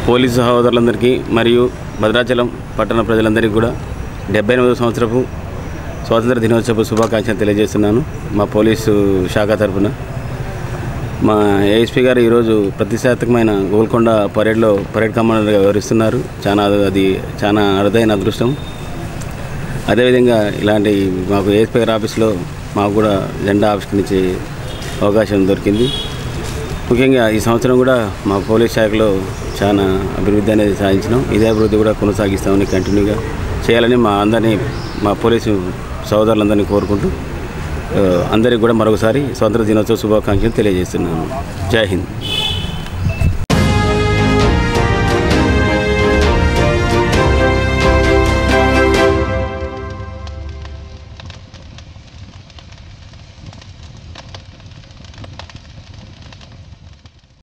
police సహోదరులందరికీ మరియు భద్రాచలం పట్టణ ప్రజలందరికీ కూడా డెబ్బై ఎనిమిదవ సంవత్సరపు స్వాతంత్ర దినోత్సవ శుభాకాంక్షలు తెలియజేస్తున్నాను మా పోలీసు శాఖ తరఫున మా ఏఎస్పీ గారు ఈరోజు ప్రతిష్టాత్మకమైన గోల్కొండ పరేడ్లో పరేడ్ కమాండర్గా వివరిస్తున్నారు చాలా అది చాలా అరుదైన అదృష్టం అదేవిధంగా ఇలాంటి మాకు ఏఎస్పీ గారి ఆఫీస్లో మాకు కూడా జెండా ఆవిష్కరించే అవకాశం దొరికింది ముఖ్యంగా ఈ సంవత్సరం కూడా మా పోలీస్ శాఖలో చాలా అభివృద్ధి అనేది సాధించినాం ఇదే అభివృద్ధి కూడా కొనసాగిస్తామని కంటిన్యూగా చేయాలని మా అందరినీ మా పోలీసు సోదరులందరినీ కోరుకుంటూ ఆ, అందరికీ కూడా మరొకసారి స్వాతంత్ర దినోత్సవ శుభాకాంక్షలు తెలియజేస్తున్నాను జై హింద్